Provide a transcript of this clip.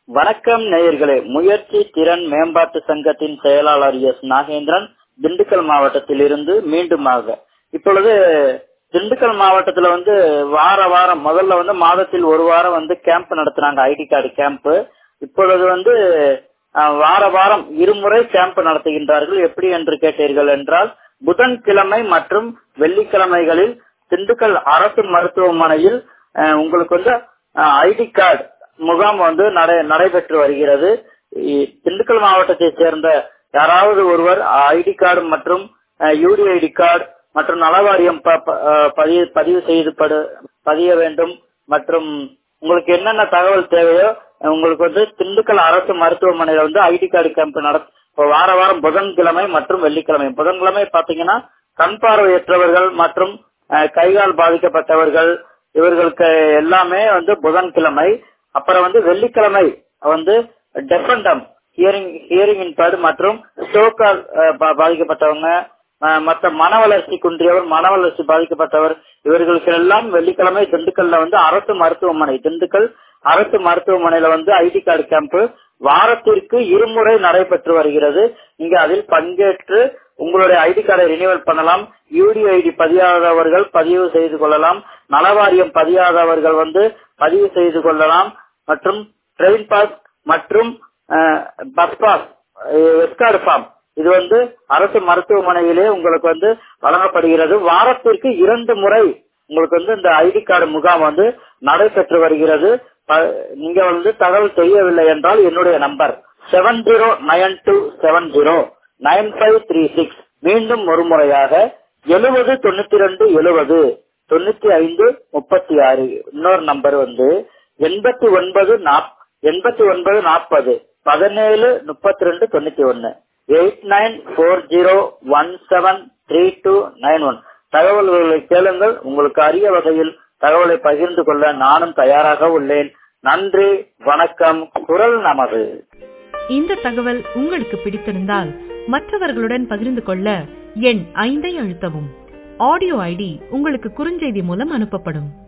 வணக்கம் நேயர்களே முயற்சி திறன் மேம்பாட்டு சங்கத்தின் செயலாளர் எஸ் நாகேந்திரன் திண்டுக்கல் மாவட்டத்தில் இருந்து மீண்டுமாக இப்பொழுது திண்டுக்கல் மாவட்டத்துல வந்து வார வாரம் முதல்ல வந்து மாதத்தில் ஒரு வாரம் வந்து கேம்ப் நடத்துனாங்க ஐடி கார்டு கேம்ப் இப்பொழுது வந்து அஹ், வார வாரம் இருமுறை கேம்ப் நடத்துகின்றார்கள் எப்படி என்று கேட்டீர்கள் என்றால் புதன்கிழமை மற்றும் வெள்ளிக்கிழமைகளில் திண்டுக்கல் அரசு மருத்துவமனையில் அஹ், உங்களுக்கு வந்து ஐடி கார்டு முகாம் வந்து நடை நடைபெற்று வருகிறது இ- திண்டுக்கல் மாவட்டத்தை சேர்ந்த யாராவது ஒருவர் ஐடி கார்டு மற்றும் யூடிஐடி கார்டு மற்றும் நலவாரியம் ப- ப- அஹ், பதிவு பதிவு செய்து படு- பதிய வேண்டும் மற்றும் உங்களுக்கு என்னென்ன தகவல் தேவையோ உங்களுக்கு வந்து திண்டுக்கல் அரசு மருத்துவமனையில வந்து ஐடி கார்டு கேம்ப் நட இப்போ வார வாரம் புதன்கிழமை மற்றும் வெள்ளிக்கிழமை புதன்கிழமை பாத்தீங்கன்னா கண் பார்வையற்றவர்கள் மற்றும் அஹ், கைகால் பாதிக்கப்பட்டவர்கள் இவர்களுக்கு எல்லாமே வந்து புதன்கிழமை அப்புறம் வந்து வெள்ளிக்கிழமை வந்து டெஃபண்டம் ஹியரிங் ஹியரிங் இன்பேர்டு மற்றும் ஸ்ட்ரோக்கால் பாதிக்கப்பட்டவங்க அஹ், மற்ற மன வளர்ச்சி குன்றியவர் மன வளர்ச்சி பாதிக்கப்பட்டவர் இவர்களுக்கு எல்லாம் வெள்ளிக்கிழமை திண்டுக்கல்ல வந்து அரசு மருத்துவமனை திண்டுக்கல் அரசு மருத்துவமனையில வந்து ஐடி கார்டு கேம்ப் வாரத்திற்கு இருமுறை நடைபெற்று வருகிறது நீங்க அதில் பங்கேற்று உங்களுடைய ஐடி கார்டை ரினிவல் பண்ணலாம் யூடிஐடி பதியாதவர்கள் பதிவு செய்து கொள்ளலாம் நலவாரியம் பதியாதவர்கள் வந்து பதிவு செய்து கொள்ளலாம் மற்றும் ட்ரெயின் பாஸ் மற்றும் பஸ் பாஸ் எஸ்கார்டு ஃபார்ம் இது வந்து அரசு மருத்துவமனையிலே உங்களுக்கு வந்து வழங்கப்படுகிறது வாரத்திற்கு இரண்டு முறை உங்களுக்கு வந்து இந்த ஐடி கார்டு முகாம் வந்து நடைபெற்று வருகிறது ப- நீங்க வந்து தகவல் தெரியவில்லை என்றால் என்னுடைய number seven zero nine two seven zero nine five three six மீண்டும் ஒரு முறையாக எழுபது தொண்ணூத்தி ரெண்டு எழுபது தொண்ணூத்தி ஐந்து முப்பத்தி ஆறு இன்னொரு நம்பர் வந்து எண்பத்தி ஒன்பது நாப் எண்பத்தி ஒன்பது நாற்பது பதினேழு முப்பத்தி ரெண்டு தொண்ணூத்தி ஒன்னு eight nine four zero one seven three two nine one தகவல்களை கேளுங்கள் உங்களுக்கு அரிய வகையில் தகவலை பகிர்ந்து கொள்ள நானும் தயாராக உள்ளேன் நன்றி வணக்கம் குரல் நமது இந்த தகவல் உங்களுக்கு பிடித்திருந்தால் மற்றவர்களுடன் பகிர்ந்து கொள்ள எண் ஐந்தை அழுத்தவும் ஆடியோ ஐடி உங்களுக்கு குறுஞ்செய்தி மூலம் அனுப்பப்படும்